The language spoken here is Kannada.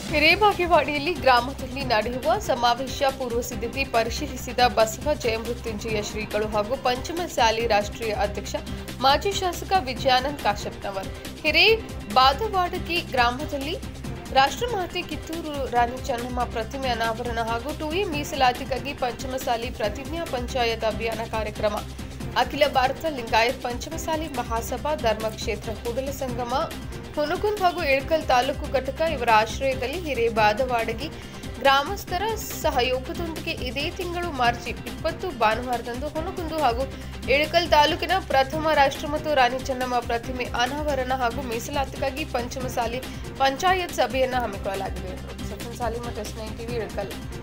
ಹಿರೇಬಾಗೇವಾಡಿಯಲ್ಲಿ ಗ್ರಾಮದಲ್ಲಿ ನಡೆಯುವ ಸಮಾವೇಶ ಪೂರ್ವ ಸಿದ್ಧತೆ ಪರಿಶೀಲಿಸಿದ ಬಸವ ಜಯಮೃತ್ಯುಂಜಯ ಶ್ರೀಗಳು ಹಾಗೂ ಪಂಚಮಸಾಲಿ ರಾಷ್ಟ್ರೀಯ ಅಧ್ಯಕ್ಷ ಮಾಜಿ ಶಾಸಕ ವಿಜಯಾನಂದ್ ಕಾಶ್ಯಪ್ನವರ್ ಹಿರೇ ಬಾದವಾಡಗಿ ಗ್ರಾಮದಲ್ಲಿ ರಾಷ್ಟ್ರಮಾತೆ ಕಿತ್ತೂರು ರಾಣಿ ಚೆನ್ನಮ್ಮ ಪ್ರತಿಮೆ ಅನಾವರಣ ಹಾಗೂ ಟು ಎ ಮೀಸಲಾತಿಗಾಗಿ ಪಂಚಮಸಾಲಿ ಪ್ರತಿಜ್ಞಾ ಪಂಚಾಯತ್ ಅಭಿಯಾನ ಕಾರ್ಯಕ್ರಮ ಅಖಿಲ ಭಾರತ ಲಿಂಗಾಯತ್ ಪಂಚಮಸಾಲಿ ಮಹಾಸಭಾ ಧರ್ಮಕ್ಷೇತ್ರ ಕೂಡಲ ಸಂಗಮ ಹುನಗುಂದ್ ಹಾಗೂ ಇಳಕಲ್ ತಾಲೂಕು ಘಟಕ ಇವರ ಆಶ್ರಯದಲ್ಲಿ ಹಿರೇಬಾದವಾಡಗಿ ಗ್ರಾಮಸ್ಥರ ಸಹಯೋಗದೊಂದಿಗೆ ಇದೇ ತಿಂಗಳು ಮಾರ್ಚ್ ಇಪ್ಪತ್ತು ಭಾನುವಾರದಂದು ಹುನಗುಂದು ಹಾಗೂ ಇಳಕಲ್ ತಾಲೂಕಿನ ಪ್ರಥಮ ರಾಷ್ಟ್ರ ಮತ್ತು ರಾಣಿ ಚೆನ್ನಮ್ಮ ಪ್ರತಿಮೆ ಅನಾವರಣ ಹಾಗೂ ಮೀಸಲಾತಿಗಾಗಿ ಪಂಚಮಸಾಲಿ ಪಂಚಾಯತ್ ಸಭೆಯನ್ನು ಹಮ್ಮಿಕೊಳ್ಳಲಾಗಿದೆ ಎಂದರು ಸಚಿನ್ ಸಾಲಿ ಮತ್ತು ಎಸ್ ನೈನ್ ಟಿವಿ ಇಳಕಲ್